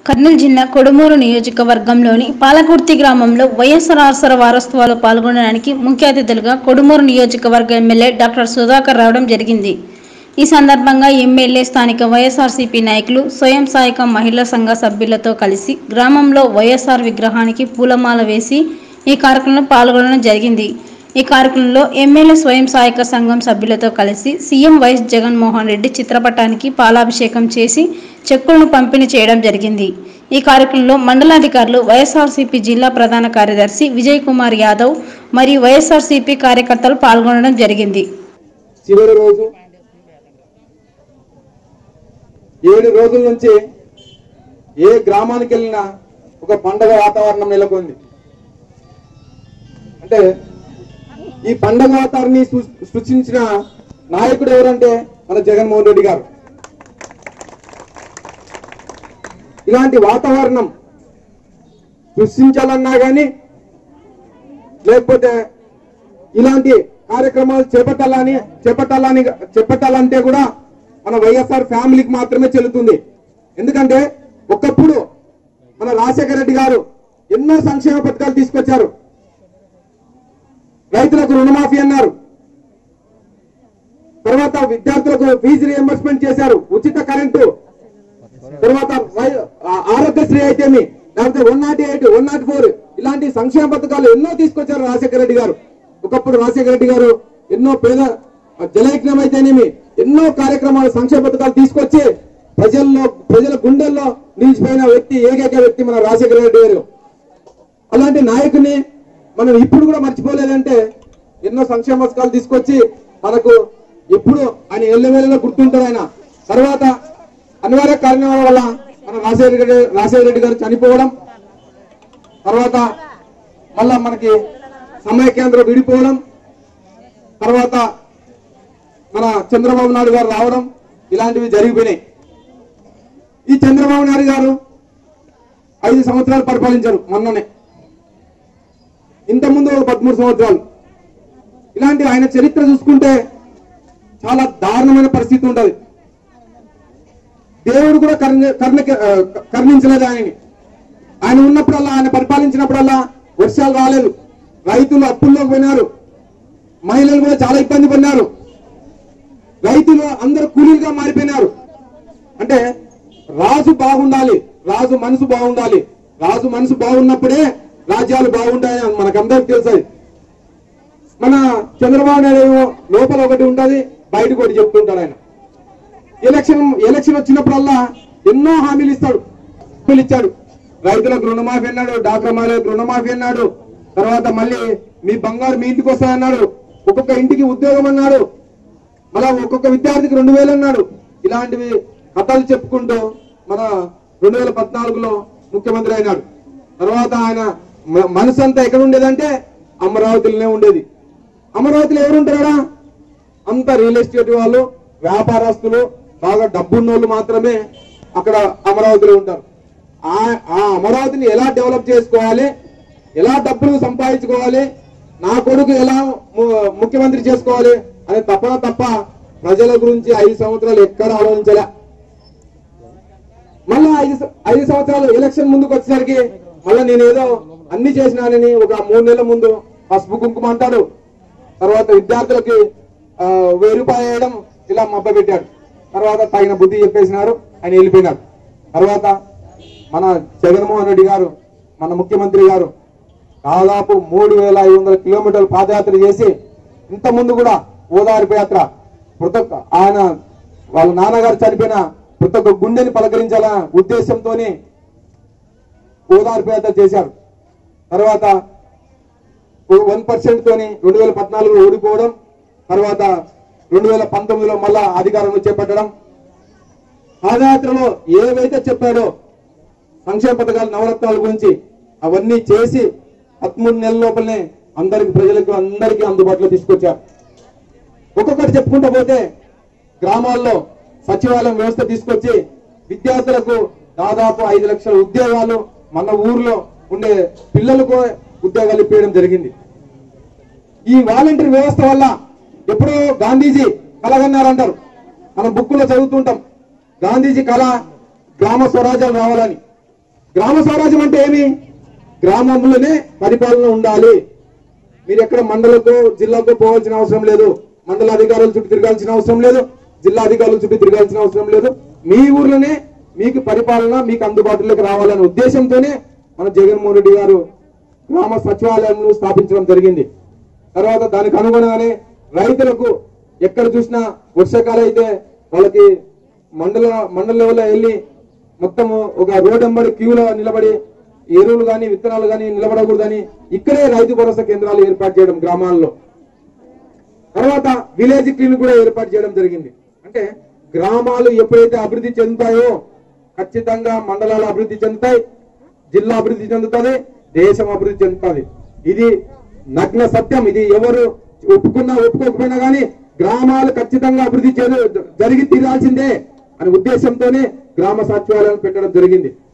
కర్నూలు జిల్లా కొడుమూరు నియోజకవర్గంలోని పాలకుర్తి గ్రామంలో వైఎస్ఆర్ ఆసర వారోత్సవాల్లో పాల్గొనడానికి ముఖ్య అతిథులుగా కొడుమూరు నియోజకవర్గ ఎమ్మెల్యే డాక్టర్ సుధాకర్ రావడం జరిగింది ఈ సందర్భంగా ఎమ్మెల్యే స్థానిక వైఎస్ఆర్సీపీ నాయకులు స్వయం సహాయక మహిళా సంఘ సభ్యులతో కలిసి గ్రామంలో వైఎస్ఆర్ విగ్రహానికి పూలమాల వేసి ఈ కార్యక్రమంలో పాల్గొనడం జరిగింది ఈ కార్యక్రమంలో ఎమ్మెల్యే స్వయం సహాయక సంఘం సభ్యులతో కలిసి సీఎం వైఎస్ జగన్మోహన్ రెడ్డి చిత్రపటానికి పాలాభిషేకం చేసి చెక్కులను పంపిణీ చేయడం జరిగింది ఈ కార్యక్రమంలో మండలాధికారులు వైఎస్ఆర్సీపీ జిల్లా ప్రధాన కార్యదర్శి విజయ్ కుమార్ యాదవ్ మరియు వైఎస్ఆర్సీపీ కార్యకర్తలు పాల్గొనడం జరిగింది చివరి రోజు ఏడు రోజుల నుంచి ఏ గ్రామానికి వెళ్ళినా ఒక పండగ వాతావరణం నెలకొంది అంటే ఈ పండగ వాతావరణాన్ని సృ- సృష్టించిన నాయకుడు ఎవరంటే మన జగన్మోహన్ రెడ్డి గారు ఇలాంటి వాతావరణం సృష్టించాలన్నా కానీ లేకపోతే ఇలాంటి కార్యక్రమాలు చేపట్టాలని చేపట్టాలని చేపట్టాలంటే కూడా మన వైఎస్ఆర్ ఫ్యామిలీకి మాత్రమే చెల్లుతుంది ఎందుకంటే ఒకప్పుడు మన రాజశేఖర రెడ్డి గారు ఎన్నో సంక్షేమ పథకాలు తీసుకొచ్చారు రైతులకు రుణమాఫీ అన్నారు తర్వాత విద్యార్థులకు ఫీజు రియంబర్స్మెంట్ చేశారు ఉచిత కరెంటు తర్వాత వై- ఆ- ఆరోగ్యశ్రీ అయితేమి లేకపోతే one nought eight one nought four ఇలాంటి సంక్షేమ పథకాలు ఎన్నో తీసుకొచ్చారు రాజశేఖర రెడ్డి గారు ఒకప్పుడు రాజశేఖర రెడ్డి గారు ఎన్నో పేద జలయజ్ఞం అయితేనేమి ఎన్నో కార్యక్రమాలు సంక్షేమ పథకాలు తీసుకొచ్చి ప్రజల్లో ప్రజల గుండెల్లో నిలిచిపోయిన వ్యక్తి ఏకైక వ్యక్తి మన రాజశేఖర రెడ్డి గారు అలాంటి నాయకుని మనం ఇప్పుడు కూడా మర్చిపోలేదంటే ఎన్నో సంక్షేమ పథకాలు తీసుకొచ్చి మనకు ఎప్పుడు ఆయన ఎల్లవేళలో గుర్తుంటారు ఆయన తర్వాత అనివార్య కారణాల వల్ల మన రాజశేఖర రెడ్డి రాజశేఖర రెడ్డి గారు చనిపోవడం తర్వాత మళ్ళా మనకి సమయ కేంద్రం విడిపోవడం తర్వాత మన చంద్రబాబు నాయుడు గారు రావడం ఇలాంటివి జరిగిపోయినాయి ఈ చంద్రబాబు నాయుడు గారు ఐదు సంవత్సరాలు పరిపాలించారు మొన్ననే ఇంతకుముందు ఒక పదమూడు సంవత్సరాలు ఇలాంటి ఆయన చరిత్ర చూసుకుంటే చాలా దారుణమైన పరిస్థితి ఉంటది దేవుడు కూడా కర్ణ కర్ణ ఆ, కర్ణించలేదు ఆయనని ఆయన ఉన్నప్పుడల్లా ఆయన పరిపాలించినప్పుడల్లా వర్షాలు రాలేదు రైతులు అప్పుల్లోకి పోయినారు మహిళలు కూడా చాలా ఇబ్బంది పడినారు రైతులు అందరూ కూలీలుగా మారిపోయినారు అంటే రాజు బాగుండాలి రాజు మనసు బాగుండాలి రాజు మనసు బాగున్నప్పుడే రాజ్యాలు బాగుంటాయని మనకందరికి తెలుసు అది. మన చంద్రబాబు నాయుడు ఏమో లోపల ఒకటి ఉంటది బయటకు ఒకటి చెప్తుంటాడు ఆయన ఎలక్షన్ ఎలక్షన్ వచ్చినప్పుడల్లా ఎన్నో హామీలు ఇస్తాడు హామీలు ఇచ్చాడు రైతులకు రుణమాఫీ అన్నాడు డాక్టర్ మహిళలకు రుణమాఫీ అన్నాడు తర్వాత మళ్ళీ మీ బంగారు మీ ఇంటికి వస్తాయన్నాడు ఒక్కొక్క ఇంటికి ఉద్యోగం అన్నాడు మళ్ళా ఒక్కొక్క విద్యార్థికి రెండు వేలు అన్నాడు ఇలాంటివి కథలు చెప్పుకుంటూ మన రెండు వేల పద్నాలుగులో ముఖ్యమంత్రి అయినాడు తర్వాత ఆయన మ- మనసు అంతా ఎక్కడ ఉండేదంటే అమరావతిలోనే ఉండేది అమరావతిలో ఎవరు ఉంటారా అంత రియల్ ఎస్టేట్ వాళ్ళు వ్యాపారస్తులు బాగా డబ్బున్న వాళ్ళు మాత్రమే అక్కడ అమరావతిలో ఉంటారు ఆ ఆ అమరావతిని ఎలా డెవలప్ చేసుకోవాలి ఎలా డబ్బులు సంపాదించుకోవాలి నా కొడుకు ఎలా ము- ముఖ్యమంత్రి చేసుకోవాలి అనే తపన తప్ప ప్రజల గురించి ఐదు సంవత్సరాలు ఎక్కడ ఆలోచించలే మళ్ళా ఐదు స- ఐదు సంవత్సరాలు ఎలక్షన్ ముందుకు వచ్చేసరికి మళ్ళా నేనేదో అన్ని చేసినానని ఒక మూడు నెలల ముందు పసుపు కుంకుమ అంటాడు తర్వాత విద్యార్థులకి ఆ, వెయ్యి రూపాయలు వేయడం ఇలా మబ్బ పెట్టాడు తర్వాత తగిన బుద్ధి చెప్పేసినారు ఆయన వెళ్ళిపోయినాడు తర్వాత మన జగన్మోహన్ రెడ్డి గారు మన ముఖ్యమంత్రి గారు దాదాపు మూడు వేల ఐదు వందల కిలోమీటర్లు పాదయాత్ర చేసి ఇంత ముందు కూడా ఓదార్పు యాత్ర ప్రతి ఒక్క ఆయన వాళ్ళ నాన్నగారు చనిపోయిన ప్రతి ఒక్క గుండెని పలకరించాల ఉద్దేశంతోనే ఓదార్పు యాత్ర చేశారు తర్వాత వన్ పర్సెంట్ తోని రెండు వేల పద్నాలుగులో ఓడిపోవడం తర్వాత రెండు వేల పంతొమ్మిదిలో మళ్ళా అధికారంలో చేపట్టడం పాదయాత్రలో ఏవైతే చెప్పాడో సంక్షేమ పథకాల నవరత్నాల గురించి అవన్నీ చేసి పదమూడు నెలల లోపలనే అందరికి ప్రజలకు అందరికీ అందుబాటులో తీసుకొచ్చారు ఒక్కొక్కటి చెప్పుకుంటూ పోతే గ్రామాల్లో సచివాలయం వ్యవస్థ తీసుకొచ్చి విద్యార్థులకు దాదాపు ఐదు లక్షల ఉద్యోగాలు మన ఊర్లో ఉండే పిల్లలకు ఉద్యోగాలు ఇప్పించడం జరిగింది ఈ వాలంటీర్ వ్యవస్థ వల్ల ఎప్పుడో గాంధీజీ కలగన్నారంటారు మనం బుక్కులో చదువుతుంటాం గాంధీజీ కళ గ్రామ స్వరాజ్యం రావాలని గ్రామ స్వరాజ్యం అంటే ఏమి గ్రామంలోనే పరిపాలన ఉండాలి మీరు ఎక్కడ మండలకు జిల్లాకు పోవాల్సిన అవసరం లేదు మండల అధికారుల చుట్టూ తిరగాల్సిన అవసరం లేదు జిల్లా అధికారుల చుట్టూ తిరగాల్సిన అవసరం లేదు మీ ఊర్లోనే మీకు పరిపాలన మీకు అందుబాటులోకి రావాలనే ఉద్దేశంతోనే మన జగన్మోహన్ రెడ్డి గారు గ్రామ సచివాలయాలను స్థాపించడం జరిగింది తర్వాత దానికి అనుగుణంగానే రైతులకు ఎక్కడ చూసినా వర్షాకాలం అయితే వాళ్ళకి మండల మండల లెవెల్లో వెళ్ళి మొత్తం ఒక రోడ్ ఎంబడి క్యూలో నిలబడి ఎరువులు కానీ విత్తనాలు కానీ నిలబడకూడదని ఇక్కడే రైతు భరోసా కేంద్రాలు ఏర్పాటు చేయడం గ్రామాల్లో తర్వాత విలేజ్ క్లినిక్ కూడా ఏర్పాటు చేయడం జరిగింది అంటే గ్రామాలు ఎప్పుడైతే అభివృద్ధి చెందుతాయో ఖచ్చితంగా మండలాలు అభివృద్ధి చెందుతాయి జిల్లా అభివృద్ధి చెందుతుంది దేశం అభివృద్ధి చెందుతుంది ఇది నగ్న సత్యం ఇది ఎవరు ఒప్పుకున్నా ఒప్పుకోకపోయినా కానీ గ్రామాలు ఖచ్చితంగా అభివృద్ధి చెంద- జరిగి తీరాల్సిందే అనే ఉద్దేశంతోనే గ్రామ సచివాలయాలు పెట్టడం జరిగింది